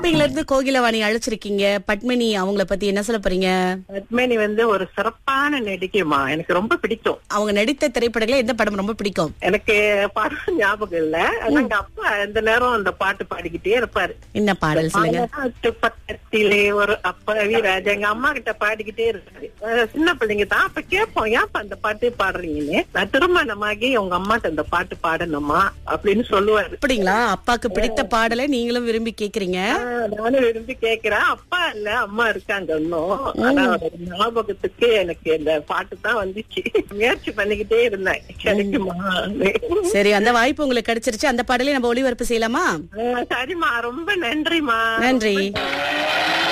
ஷாப்பிங்ல இருந்து கோகிலவாணி அழைச்சிருக்கீங்க பத்மினி அவங்கள பத்தி என்ன சொல்ல போறீங்க பத்மினி வந்து ஒரு சிறப்பான நடிகைமா எனக்கு ரொம்ப பிடிக்கும் அவங்க நடித்த திரைப்படங்கள எந்த படம் ரொம்ப பிடிக்கும் எனக்கு பாடம் ஞாபகம் இல்ல ஆனா எங்க அப்பா இந்த நேரம் அந்த பாட்டு பாடிக்கிட்டே இருப்பாரு என்ன பாடல் சொல்லுங்க பாலாட்டு பக்கத்திலே ஒரு அப்பாவி ராஜா எங்க அம்மா கிட்ட பாடிக்கிட்டே இருக்காரு அஹ் சின்ன பிள்ளைங்க தான் அப்ப கேட்போம் ஏன்ப்பா அந்த பாட்டு பாடுறீங்கன்னு நான் திருமணமாகி உங்க அம்மாட்ட அந்த பாட்டு பாடணுமா அப்படின்னு சொல்லுவாரு அப்படிங்களா அப்பாக்கு பிடித்த பாடலை நீங்களும் விரும்பி கேக்குறீங்க ஆஹ் நானும் விரும்பி கேக்குறேன் அப்பா இல்ல அம்மா இருக்காங்க இன்னும் ஆனா ஒரு ஞாபகத்துக்கு எனக்கு இந்த பாட்டு தான் வந்துச்சு முயற்சி பண்ணிக்கிட்டே இருந்தேன் கிடைக்குமா சரி அந்த வாய்ப்பு உங்களுக்கு கிடைச்சிருச்சு அந்த பாடலை நம்ம ஒளிபரப்பு செய்யலாமா ஆஹ் சரிம்மா ரொம்ப நன்றிமா நன்றி